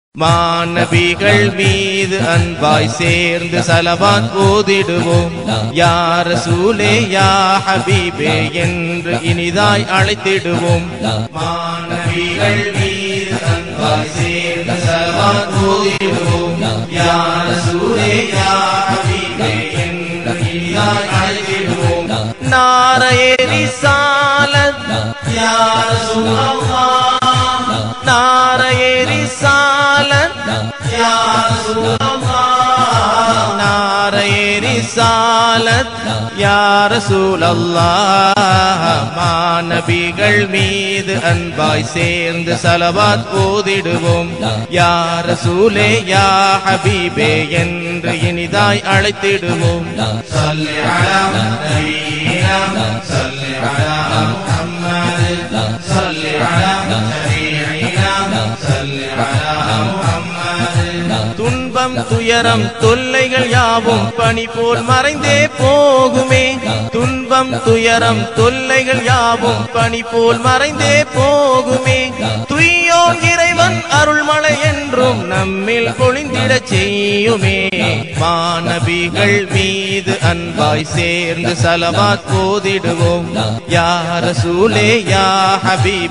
மாநபிகள் மீது அன்பாய் சேர்ந்து சலவாத் ஓதிடுவோம் யார் சூலே யா ஹபீபே என்று இனிதாய் அழைத்திடுவோம் மாநபிகள் மீது அன்பாய் சேர்ந்து சலவாத் ஓதிடுவோம் யார் சூலே யா ஹபீபே என்று இனிதாய் அழைத்திடுவோம் நாரையேறி சாலத் யார் சுல்லல்லாஹ் நாரையேறி சாலத் யார் சுல்லல்லாஹ் நாரையேறி சாலத் யார் சூழல்லாஹ் மாநபிகள் மீது அன்பாய் சேர்ந்து சலவாத் ஓதிடுவோம் யார் சூலே யா ஹபீபே என்று இனிதாய் அழைத்திடுவோம் சல்லி அலா நபியினா சல்லி அலா முஹம்மது சல்லி அலா ஷரீஇனா சல்லி அலா முஹம்மது துன்பம் துயரம் தொல்லைகள் யாவும் பனி போல் மறைந்தே போகுமே துன்பம் துயரம் தொல்லைகள் யாவும் பனி போல் மறைந்தே போகுமே துய்யோன் இறைவன் அருள்மழை என்றும் நம்மில் பொழிந்திடச் செய்யுமே மாநபிகள் மீது அன்பாய் சேர்ந்து சலவாத் போதிடுவோம் யார் சூலே யா ஹபீப்